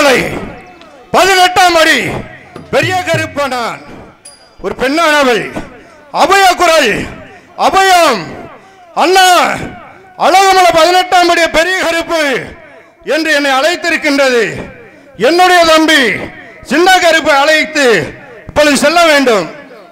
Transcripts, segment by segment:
நார்த்தாமலை பதினெட்டாம் அடி பெரிய கருப்பனான் ஒரு பெண்ணானவள் அபய குரல் அபயம் அண்ணா அழகமலை பதினெட்டாம் அடி பெரிய கருப்பு என்று என்னை அழைத்திருக்கின்றது என்னுடைய தம்பி சின்ன கருப்பை அழைத்து இப்பொழுது செல்ல வேண்டும்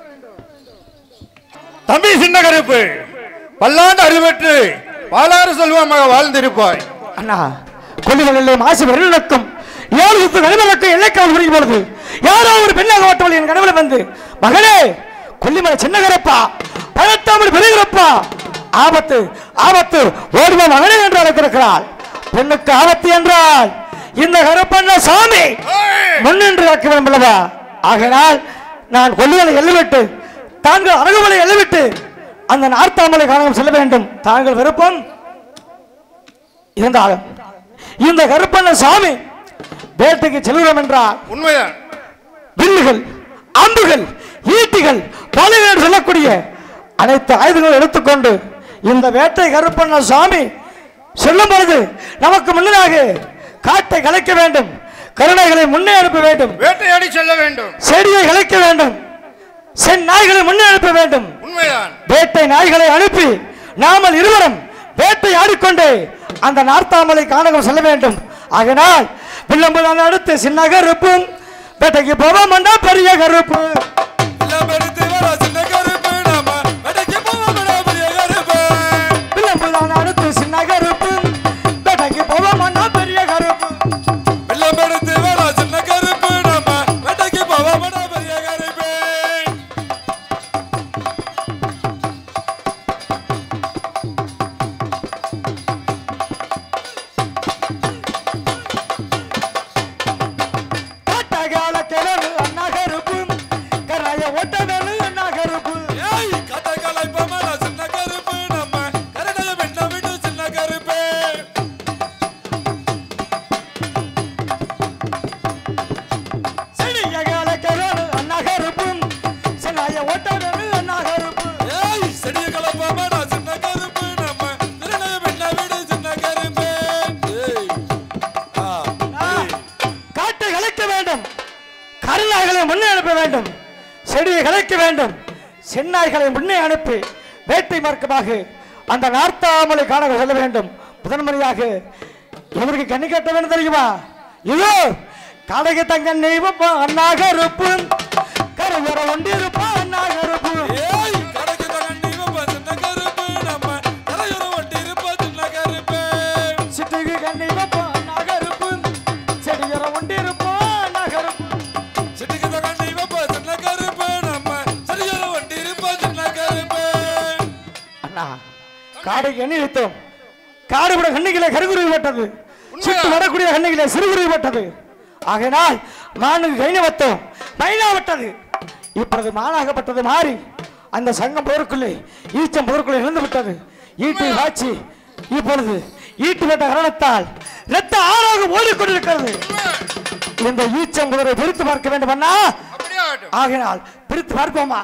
தம்பி சின்ன கருப்பு பல்லாண்டு அறிவற்று பாலாறு செல்வமாக வாழ்ந்திருப்பாய் அண்ணா கொல்லிகளிலே மாசு வெள்ளக்கும் ஏழு சுத்து கனிமலுக்கு எல்லைக்கால் முடியும் பொழுது யாரோ ஒரு பெண்ணாக ஓட்டவள் என் கனவுல வந்து மகளே கொல்லிமலை சின்னகரப்பா பழத்தாமல் பெருகிறப்பா ஆபத்து ஆபத்து ஓடுவ மகளே என்று அழைத்திருக்கிறாள் பெண்ணுக்கு ஆபத்து என்றால் இந்த கருப்பண்ண சாமி முன்னின்று காக்க வேண்டும் அல்லவா ஆகையினால் நான் கொல்லிகளை எல்லைவிட்டு தாங்கள் அழகுமலை எல்லைவிட்டு அந்த நார்த்தாமலை காணகம் செல்ல வேண்டும் தாங்கள் விருப்பம் இருந்தாலும் இந்த கருப்பண்ண சாமி வேட்டைக்கு செல்கிறோம் என்றால் உண்மைதான் வில்லுகள் அம்புகள் ஈட்டிகள் பலவேறு சொல்லக்கூடிய அனைத்து ஆயுதங்களும் எடுத்துக்கொண்டு இந்த வேட்டை கருப்பண்ண சாமி செல்லும் பொழுது நமக்கு முன்னதாக காட்டை கலைக்க வேண்டும் கருணைகளை முன்னே அனுப்ப வேண்டும் வேட்டையாடி செல்ல வேண்டும் செடியை கலைக்க வேண்டும் சென் நாய்களை முன்னே அனுப்ப வேண்டும் உண்மைதான் வேட்டை நாய்களை அனுப்பி நாமல் இருவரும் வேட்டை ஆடிக்கொண்டு அந்த நார்த்தாமலை காணகம் செல்ல வேண்டும் ஆகினால் வில்லம்புதான் அடுத்து சின்ன கருப்பும் வேட்டைக்கு போவோம் என்றா பெரிய கருப்பு வில்லம்புதான் அடுத்து சின்ன கருப்பும் வேட்டைக்கு போவோம் என்றா பெரிய கருப்பு காட்டகால கிழவு அண்ணா கருப்பும் கரைய ஒட்டதனு அண்ணா கருப்பு செடியகால கிழவு அண்ணா கருப்பும் சின்னாய ஒட்டதனு அண்ணா கருப்பு காட்டை கலைக்க வேண்டும் கருநாய்களை முன்னே அனுப்ப வேண்டும் செடியை கலைக்க வேண்டும் செந்நாய்களை முன்னே அனுப்பி வேட்டை மார்க்கமாக அந்த நார்த்தாமலை காண செல்ல வேண்டும் முதன்முறையாக எவருக்கு கண்ணி கட்ட வேண்டும் தெரியுமா இதோ கடைக்கு தங்க நெய்வப்பா அண்ணாக இருப்பும் கருவற ஒண்டி இருப்பா அண்ணாக இருப்பும் சிட்டுக்கு கண்ணி வைப்பா அண்ணாக இருப்பும் செடியற ஒண்டி இருப்பா அண்ணாக இருப்பும் அண்ணா காடைக்கு எண்ணி வைத்தோம் காடு கூட கண்ணிகளை கருகுருவி பட்டது சுட்டு வரக்கூடிய கண்ணிகளை சிறுகுருவி பட்டது ஆகையினால் மானுக்கு கைன வைத்தோம் மைனா விட்டது இப்பொழுது மானாகப்பட்டது மாறி அந்த சங்கம் போருக்குள்ளே ஈச்சம் போருக்குள்ளே இழந்து விட்டது ஈட்டி காட்சி இப்பொழுது ஈட்டு விட்ட காரணத்தால் ரத்த ஆறாக ஓடிக்கொண்டிருக்கிறது இந்த ஈச்சம் குதிரை பிரித்து பார்க்க வேண்டும் அண்ணா அப்படியே ஆகட்டும். ஆகையினால் பிரித்து பார்ப்போமா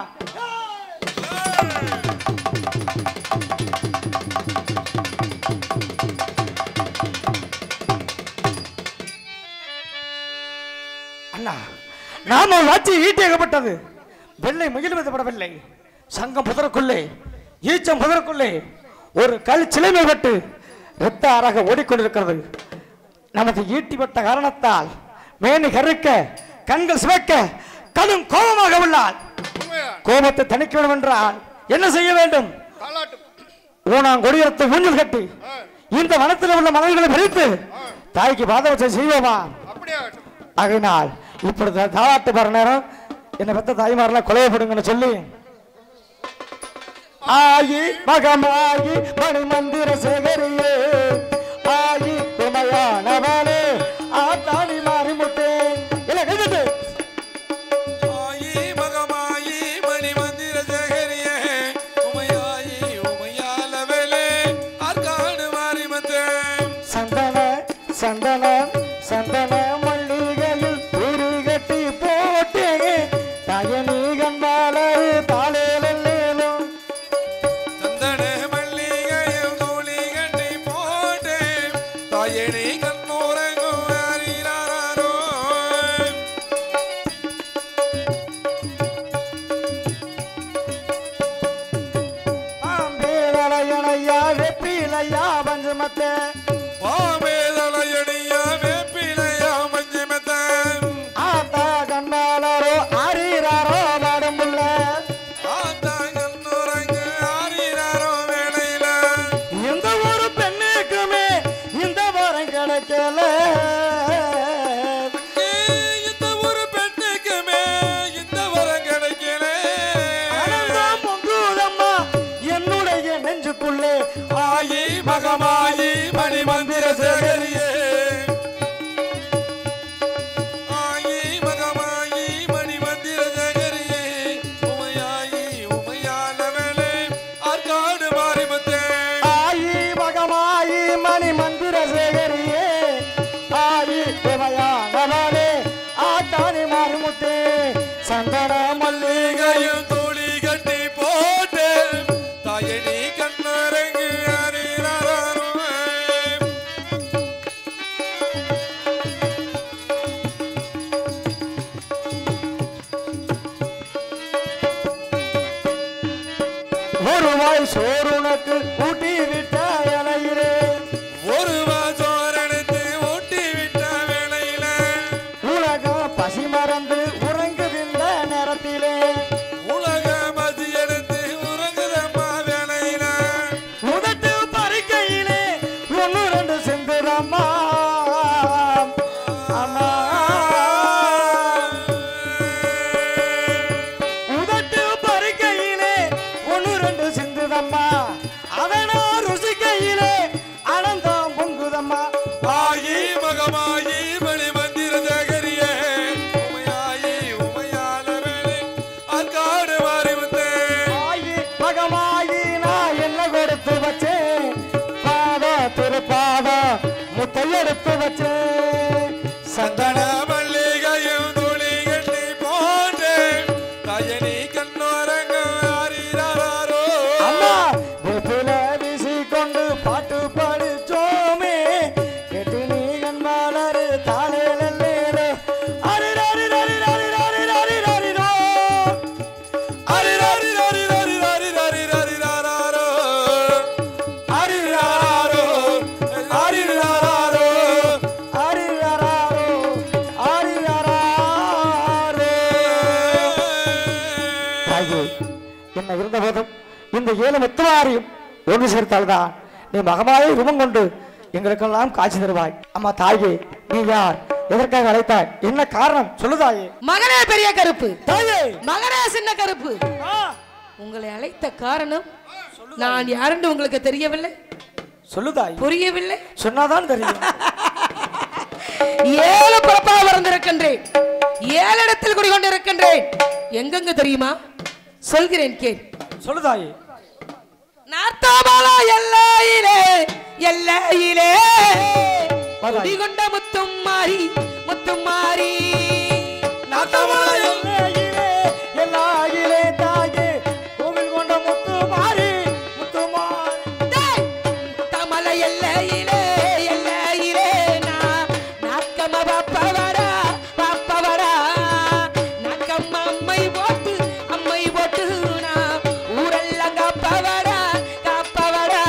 அண்ணா நாம ஒரு ஆட்சி ஈட்டியாகப்பட்டது வெள்ளை முயல் விதப்படவில்லை சங்கம் புதருக்குள்ளே ஈச்சம் புதருக்குள்ளே ஒரு கல் சிலைமை பட்டு இரத்த ஆறாக ஓடிக்கொண்டிருக்கிறது நமக்கு ஈட்டி பட்ட காரணத்தால் மேனி கருக்க கண்கள் சிவக்க கடும் கோபமாக உள்ளாள் உண்மைதான் கோபத்தை தணிக்க வேண்டும் என்றால் என்ன செய்ய வேண்டும் தாலாட்டு ஊனாம் கொடியரத்தை ஊஞ்சல் கட்டி இந்த வனத்தில் உள்ள மலர்களை பறித்து தாய்க்கு பாதவச்சை செய்வோமா அப்படியே ஆகட்டும். ஆகையினால் இப்பொழுது தாளாட்டு பாரு நேரம் என்னை பெத்த தாய்மாரெல்லாம் கொலையப்படுங்கன்னு சொல்லி ஆயி மகமாயி மணி மந்திர சேகரியே ஆயி உமையானவனே ஆத்தாடி மாறி முட்டே இல்ல கைதட்டு சந்தன சந்தன சந்தன மல்லிகையில் துரி கட்டி போட்டே தயனி கண்டாலே தாளேலும் வெப்பிலையா பஞ்சமத்தை பாமேதலையடியா வேப்பிலையா மஞ்சிமெத்தன் ஆத்தா கண்ணாலரோ ஆரீராரோ பாடுமுல்ல ஆத்தா கண்ணுறங்கு ஆறினாரோ வேளையில எந்த ஒரு பெண்ணுக்குமே இந்த வரம் கிடைக்கல இந்த ஒரு பெண்ணுக்குமே இந்த வரம் கிடைக்கல ஆனந்தம் பொங்குதம்மா என்னுடைய நெஞ்சுக்குள்ளே ஆயி மகமாயி மணி மந்திர சேகரியே ஆயி மகமாயி மணி மந்திர சேகரியே உமையாயி உமையானவளே ஆற்காடு மாறிமுத்தே ஆயி மகமாயி மணி மந்திர சேகரியே ஆயி தேவையானவனே ஆட்டாணி மாறுமுத்தே சந்தன மல்லிகை கையும் தூளி கட்டி போட்டு தாயனி கண்ணரங்கு அறிறாரே ஒரு வாய் சோறுனக்கு ஊட்டி விட்ட இலையிலே ஒரு வாசோரனுக்கு ஊட்டி விட்ட வேளையில உலகம் பசி மறந்து உறங்குதில்ல நேரத்திலே உலக மதி எடுத்து உறங்குதம்மா வேளையில உதட்டு பறிக்கையிலே ஒன்று ரெண்டு செந்துரம்மா அம்மா உதட்டு பறிக்கையிலே ஒன்று ரெண்டு சிந்துதம்மா அதனா ருசிக்கையிலே அனந்தம் பொங்குதம்மா ஆயி மகமாயி மணி மந்திர ஜகரியே உமையாயி உமையான வேலை அற்காடு மாறி வந்தேன் ஆயி மகமாயி நான் என்ன கொடுத்து வச்சேன் பாதா திருப்பாதா முத்தை எடுத்து வச்சேன் சந்தன மல்லிகையும் துளி கட்டி போட்டு தயனி கண்ணோரங்க ஆறிறாரோ அம்மா வேப்பில வீசி கொண்டு பாட்டு பாடிச்சோமே கேட்டு நீ கண் மலரு தாளேலே அரிராரி ராரி ராரி ராரி ராரி ராரிரோ அரிராரி ராரி ராரி ராரி ராரி ராரி ராரோ அரிராரோ அரிராரோ அரிராரோ அரிராரோ தாயே என்ன இருந்தபோதும் இந்த ஏழு முத்துவாரியும் ஒன்று சேர்த்தால்தான் நீ மகமாயை ரூபம் கொண்டு எங்களுக்கெல்லாம் காட்சி தருவாய் அம்மா தாயே நீ யார் எதற்காக அழைத்தாய் என்ன காரணம் சொல்லு தாயே மகனே பெரிய கருப்பு தாயே மகனே சின்ன கருப்பு ஆ, உங்களை அழைத்த காரணம் நான் யாருன்னு உங்களுக்கு தெரியவில்லை சொல்லு தாய் புரியவில்லை சொன்னாதான் தெரியும் ஏழு பிறப்பா பிறந்திருக்கின்றேன் ஏழு இடத்தில் குடிகொண்டிருக்கின்றேன் எங்கெங்க தெரியுமா சொல்கிறேன் கேள் சொல்லு தாயே நார்த்தாமலா எல்லையிலே எல்லையிலே வாதாய். குடிகொண்ட முத்தும் மாறி முத்தும் மாறி நாட்டமலையில் எல்லையிலே, எல்லாயிலே தாயே கோவில் கொண்ட முத்து மாறி முத்து மாறி டேய்! தமல எல்லையிலே எல்லையிலே நான் நாக்கம பாப்பவரா பாப்பவரா நாக்கம் அம்மை போட்டு அம்மை போட்டு நான் ஊரெல்லாம் காப்பவரா காப்பவரா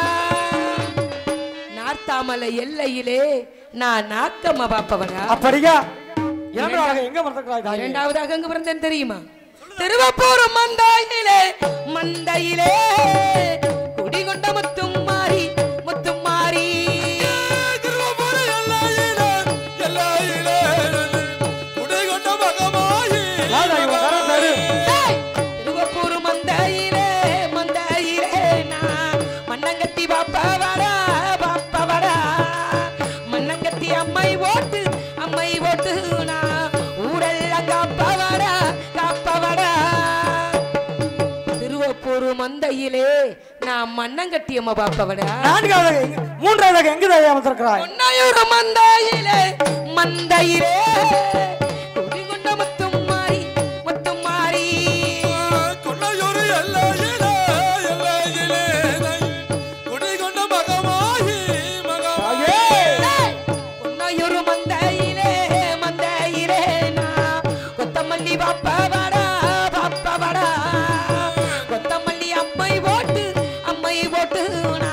நார்த்தாமலை எல்லையிலே நான் நாக்கம பாப்பவரா அப்படியா இரண்டாவது எங்க மறந்துக்கிறாய் தாயே இரண்டாவதாக அங்கு பிறந்தேன் தெரியுமா திருவப்பூர் மந்தையிலே மந்தையிலே குடிகொண்ட முத்தும் மாறி முத்தும் மாறி திருவபுர எல்லையிலே எல்லையிலே குடிகொண்ட மகமாயி வாதாய், உன் கரம் தரு. டேய்! திருவப்பூர் மந்தையிலே மந்தையிலே நான் மண்ணங்கட்டி பாப்பவரா பாப்பவரா மண்ணங்கட்டி அம்மை ஓட்டு அம்மை ஓட்டு நான் ஊரெல்லாம் காப்பவரா காப்பவரா திருவப்பூர் மந்தையிலே நான் மண்ணங்கட்டி அம்மா பாப்பவடா நான்காவதாக எங்க மூன்றாவதாக எங்க தாயே அமர்ந்திருக்கிறாய் பொன்னாயூர் மந்தையிலே மந்தையிலே குடிகொண்ட முத்தும் மாறி முத்தும் மாறி கொன்னையூர் எல்லையிலே எல்லையிலே குடிகொண்ட மகமாயி மகமாயி டேய்! பொன்னாயூர் மந்தையிலே மந்தையிலே நான் கொத்தமல்லி பாப்பவடா பாப்பவடா கொத்தமல்லி அம்மை போட்டு அம்மை போட்டு நான்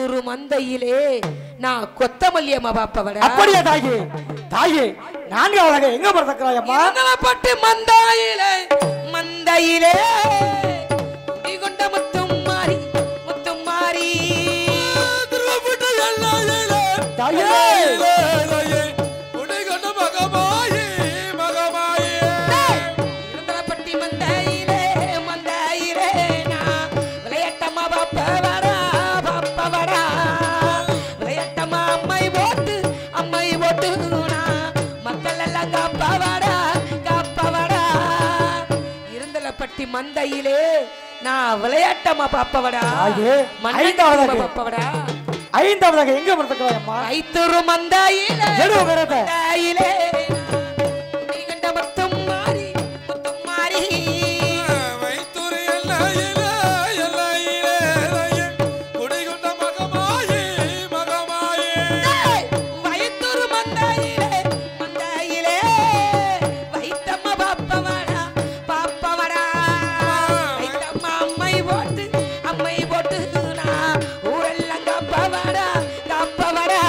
வைத்தூரு மந்தையிலே நான் கொத்தமல்லி அம்மா பாப்பவட அப்படியா தாயே தாயே நான்காவதாக எங்க பிறந்திருக்கிறாய் அம்மா பட்டு மந்தாயிலே மந்தையிலே குடிகொண்ட முத்தும் மாறி முத்தும் மாறி திருவப்பட்ட எல்லையிலே தாயே எல்லையிலே குடிகொண்ட மகமாயி மகமாயி இருந்தலப்பட்டி மந்தையிலே மந்தையிலே நான் விளையாட்டம்மா பாப்பவடா பாப்பவடா விளையாட்டம்மா அம்மை ஓட்டு அம்மை ஓட்டு நான் மக்கள் எல்லாம் காப்பவடா காப்பவடா இருந்தலப்பட்டி மந்தையிலே நான் விளையாட்டம்மா பாப்பவடா தாயே, மண்ணை ஐந்தாவதாக. பாப்பவடா ஐந்தாவதாக எங்க பிறந்திருக்கிறாய் அம்மா கைத்துரு மந்தையிலே எடு விரத மந்தையிலே நீ கண்ட முத்தும் மாறி முத்தும் மாறி வைத்தூர் எல்லையிலே எல்லையிலே குடிகொண்ட மகமாயி மகமாயி வயத்தூர் மந்தையிலே மந்தையிலே வைத்தம்மா பாப்பவடா பாப்பவடா வைத்தம்மா அம்மை போட்டு அம்மை போட்டு நான் ஊரெல்லாம் காப்பவடா காப்பவடா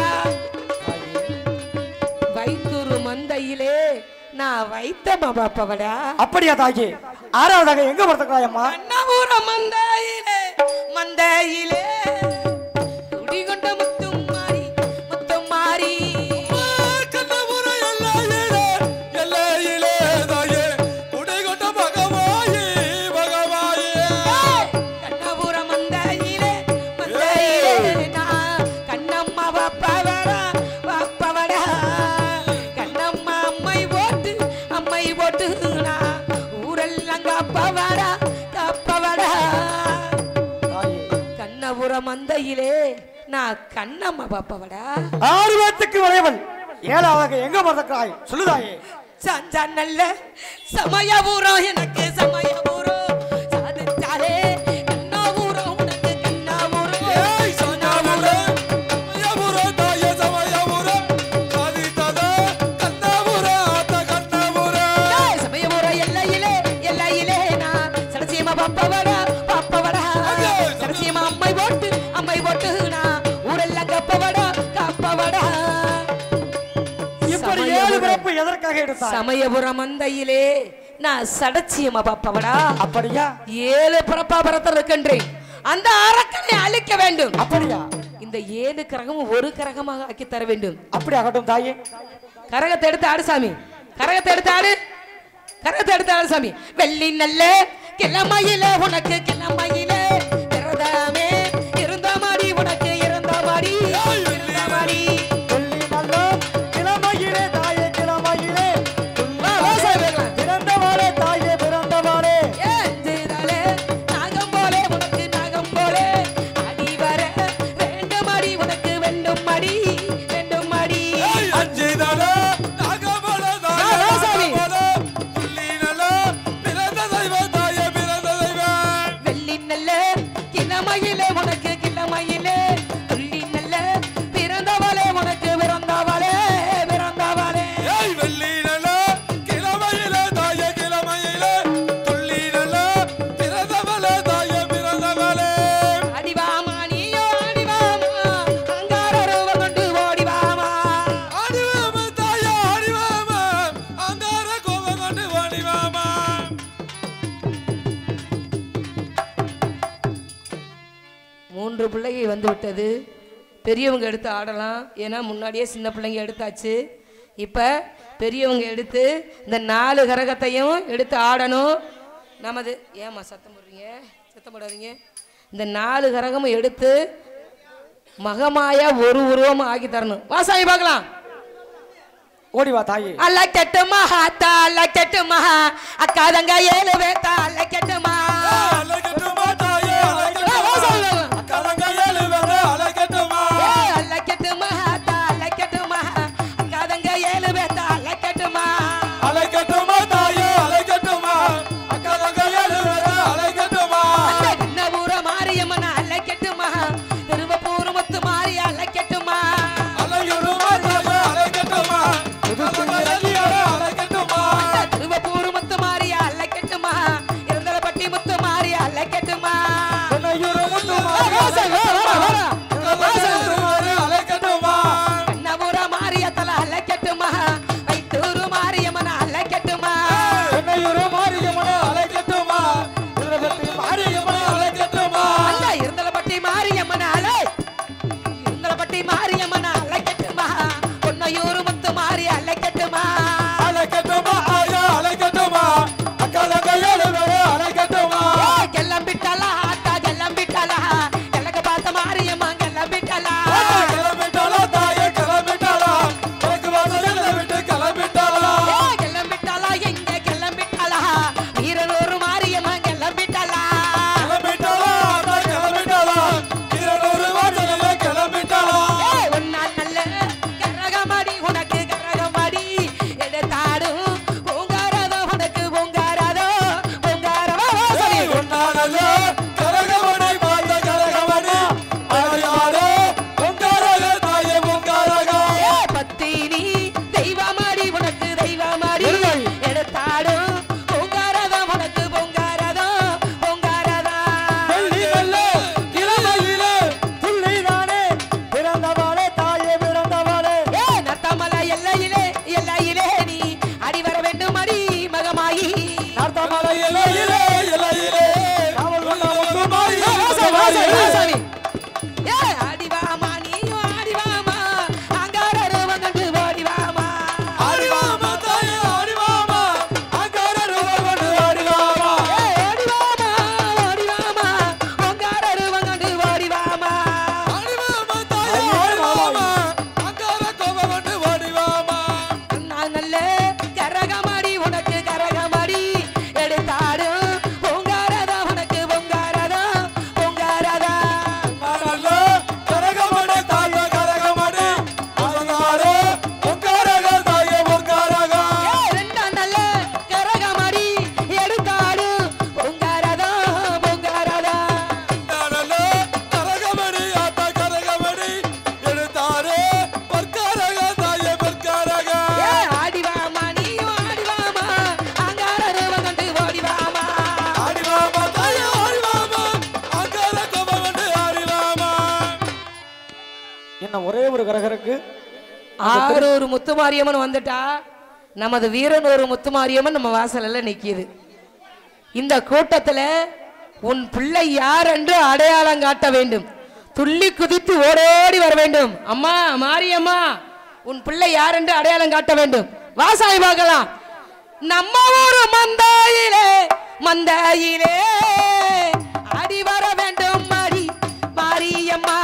வைத்தூர் மந்தையிலே நான் வைத்தம்மா பாப்பவடா அப்படியா தாயே ஆறாவதாக எங்க பிறந்திருக்கிறாய் அம்மா அண்ணாவூர மந்தையிலே மந்தையிலே குடிகொண்ட முத்தும் மாறி முத்தும் மாறி கண்ணபுர எல்லையிலே எல்லையிலே தாயே குடிகொண்ட மகமாயி மகமாயி கண்ணபுர மந்தையிலே மந்தையிலே நான் கண்ணம்மா பாப்பவரா பாப்பவரா கண்ணம்மா அம்மை போட்டு அம்மை போட்டு நான் ஊரெல்லாம் காப்பவரா காப்பவரா தாயே கண்ணபுர மந்தையிலே நான் கண்ணம்மா பாப்பவடா ஆறு பேத்துக்கு விளையவன் ஏழாவதாக எங்க பிறந்திருக்கிறாய் சொல்லுதாயே சஞ்சா நல்ல சமயபுரம் எனக்கு சமயபுரம் சாதிச்சாலே கண்ணாபுரம் உனக்கு கண்ணாபுரம் ஏய் சஞ்சாபுர சமயபுர தாயே சமயபுர சாதித்தத கண்ணபுர அத்த கண்ணபுர ஏய், சமயபுரம் எல்லையிலே எல்லையிலே நான் சடசியமா பாப்பவடா பாப்பவடா சடசியமா அம்மை போட்டு அம்மை போட்டு நான் ஊரெல்லாம் கப்பவடா கப்பவடா இப்படி ஏழு பிறப்பு எதற்காக எடுத்தாய் சமயபுரம் மந்தையிலே நான் சடச்சியமா பாப்பவடா அப்படியா ஏழு பிறப்பா பிறத்தர் இருக்கின்றேன் அந்த அரக்கனை அழிக்க வேண்டும் அப்படியா இந்த ஏழு கரகமும் ஒரு கரகமாக ஆக்கி தர வேண்டும் அப்படி ஆகட்டும் தாயே கரகத்தை எடுத்து ஆடு சாமி கரகத்தை எடுத்து ஆடு கரகத்தை எடுத்து ஆடு சாமி வெள்ளி நல்ல கிளமையில உனக்கு கிளமையில விரதமே இருந்த மாடி உனக்கு இருந்த மாடி இருந்த மாடி வெள்ளி நல்ல கிழமையிலே தாயே கிழமையிலே வா, வா சாமி பார்க்கலாம். பிறந்தவாளே தாயே பிறந்தவாளே ஏந்திரலே, நாகம் போலே உனக்கு நாகம் போலே அடி வர வேண்டும் அடி உனக்கு வேண்டும் அடி வேண்டும் அடி ஏய் அஞ்சிதல நாகமல தாயே வா, வா சாமி. நாகமல புள்ளினல பிறந்த தெய்வ தாயே பிறந்த தெய்வ வெள்ளி நல்ல கிழமையிலே உனக்கு கிழமையிலே துள்ளி நல்ல பிறந்தவளே உனக்கு பிறந்தவளே பிறந்தவளே ஏய் வெள்ளினல கிழமையில தாயே கிழமையில துள்ளினல பிறந்தவள தாயே பிறந்தவளே அடிவாமா நீயோ அடிவாமா அங்கார ரூபம் கொண்டு ஓடிவாமா அடிவாம தாயே அடிவாம அங்கார கோபம் கொண்டு வாடிவாமா மூன்று பிள்ளைகள் வந்து விட்டது பெரியவங்க எடுத்து ஆடலாம் ஏன்னா முன்னாடியே சின்ன பிள்ளைங்க எடுத்தாச்சு இப்போ பெரியவங்க எடுத்து இந்த நாலு கரகத்தையும் எடுத்து ஆடணும் நமது ஏம்மா சத்தம் போடுறீங்க சத்தம் போடாதீங்க இந்த நாலு கரகமும் எடுத்து மகமாயா ஒரு உருவமா ஆக்கி தரணும் வாசாமி பார்க்கலாம் ஓடி வா தாயே அல்ல கெட்டுமா ஹாத்தா அல்ல கெட்டுமா அக்கா தங்க ஏழு பேத்தா அல்ல கெட்டுமா அழகட்டுமா தாயே வா, வா சாமி அழகட்டுமா பார்க்கலாம். கலங்கையலு வர அழகட்டுமா ஏய், அல்லக்கட்டுமா, ஆத்தா, அல்லக்கட்டுமா, அக்காதங்க ஏழு பேத்தா, அல்லக்கட்டுமா. அழகட்டுமா தாயே அழகட்டுமா கலங்கையலு வர அழகட்டுமா அந்த கண்ணபுர மாரியம்மன் அல்லக்கட்டுமா, திருவப்பூர் முத்து மாரி அல்லக்கட்டுமா. அழகுமா தாயே அழகட்டுமா கலங்கையலு வர அழகட்டுமா அந்த திருவப்பூர் முத்து மாரி அல்லக்கட்டுமா. இருந்தலப்பட்டி இன்னும் ஒரே ஒரு கரகருக்கு ஆரூர் முத்துமாரியம்மன் வந்துட்டா நமது வீரனூர் முத்துமாரியம்மன் நம்ம வாசல்ல நிக்கிது இந்த கூட்டத்துல உன் பிள்ளை யார் என்று அடையாளம் காட்ட வேண்டும் துள்ளி குதித்து ஓடோடி வர வேண்டும் அம்மா மாரியம்மா உன் பிள்ளை யார் என்று அடையாளம் காட்ட வேண்டும் வாசாய் பார்க்கலாம் நம்ம ஊரு மந்தாயிலே மந்தாயிலே அடி வர வேண்டும் மாரி மாரியம்மா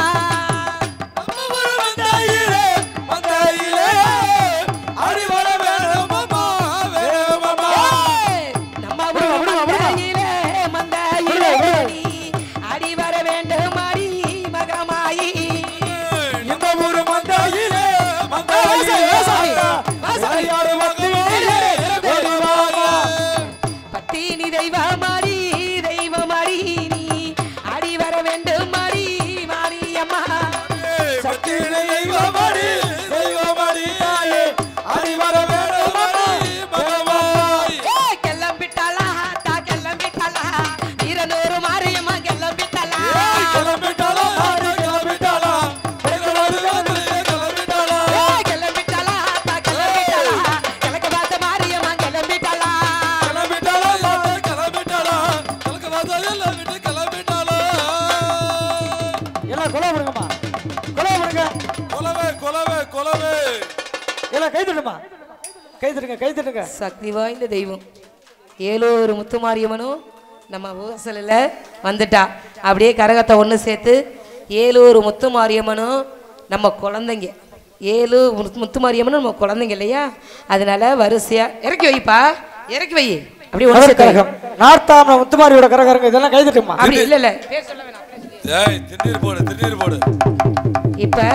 மந்தாயிலே மந்தாயிலே அடி வர வேணும் அம்மா வேணும் அம்மா ஏய், நம்ம ஊரு மந்தாயிலே மந்தாயிலே நீ அடி வர வேண்டும் மாரி மகமாயி இந்த ஊரு மந்தாயிலே மந்தாயிலே வாசாமி, வாசாமி. யாரு மந்தாயிலே ஓடி வாங்க பத்தினி தெய்வமாரி தெய்வமாரி நீ அடி வர வேண்டும் மாரி மாரியம்மா சத்தியிலே தெய்வமடி தெய்வமடி தாயே அடி வர வேணும் அடி மகமாய் ஏய், கிளம்பிட்டாளா தா கிளம்பிட்டாளா வீரனூர் மாரியம்மா கிளம்பிட்டாளா கிளம்பிட்டாளா ஆடு கிளம்பிட்டாளா எங்களோடு வந்து கிளம்பிட்டாளா ஏய், கிளம்பிட்டாளா தா கிளம்பிட்டாளா கிழக்கு பார்த்த மாரியம்மா கிளம்பிட்டாளா கிளம்பிட்டாளா ஆடு கிளம்பிட்டாளா கலக்க வாசா எல்லாம் விட்டு கிளம்பிட்டாளா எல்லாம் கொலை பண்ணுங்கம்மா கொலை பண்ணுங்க கொலவே கொலவே கொலவே எல்லாம் கை தட்டுமா கை தட்டுங்க கை தட்டுங்க சக்தி வாய்ந்த தெய்வம் ஏலூர் முத்துமாரியம்மனும் நம்ம வாசலில் வந்துட்டா அப்படியே கரகத்தை ஒன்று சேர்த்து ஏலூர் முத்துமாரியம்மனும் நம்ம குழந்தைங்க ஏலூர் முத்து- முத்துமாரியம்மனும் நம்ம குழந்தைங்க இல்லையா அதனால வரிசையா இறக்கி வைப்பா இறக்கி வை அப்படி ஒன்று அவர் சேர்த்து வை. கரகம் நார்த்தாம முத்துமாரியோட கரகரங்க இதெல்லாம் கை தட்டுமா அப்படி இல்லை இல்லை பேர் சொல்ல வேணாம் ஏய் திருநீர் போடு திருநீர் போடு இப்போ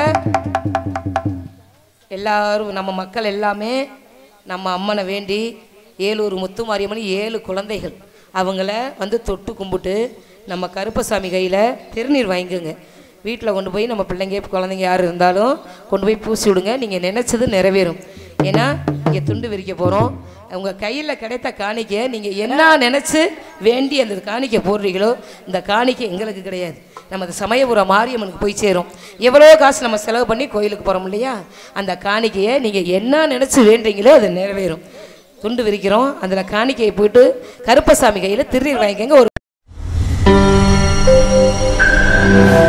எல்லாரும் நம்ம மக்கள் எல்லாமே நம்ம அம்மனை வேண்டி ஏலூர் முத்துமாரியம்மன் ஏழு குழந்தைகள் அவங்கள வந்து தொட்டு கும்பிட்டு நம்ம கருப்பசாமி கையில் திருநீர் வாங்கிக்கோங்க வீட்டில் கொண்டு போய் நம்ம பிள்ளைங்க குழந்தைங்க யார் இருந்தாலும் கொண்டு போய் பூசி விடுங்க நீங்கள் நினச்சது நிறைவேறும் ஏன்னா இங்கே துண்டு விரிக்க போகிறோம் உங்கள் கையில் கிடைத்த காணிக்கை நீங்கள் என்ன நினச்சி வேண்டி அந்த காணிக்கை போடுறீங்களோ இந்த காணிக்கை எங்களுக்கு கிடையாது நமது சமயபுரம் மாரியம்மனுக்கு போய் சேரும் எவ்வளோ காசு நம்ம செலவு பண்ணி கோயிலுக்கு போகிறோம் இல்லையா அந்த காணிக்கையை நீங்கள் என்ன நினச்சி வேண்டுறீங்களோ அது நிறைவேறும் துண்டு விரிக்கிறோம் அதில் காணிக்கையை போயிட்டு கருப்பசாமி கையில் திருநீர் வாங்கிக்கங்க ஒரு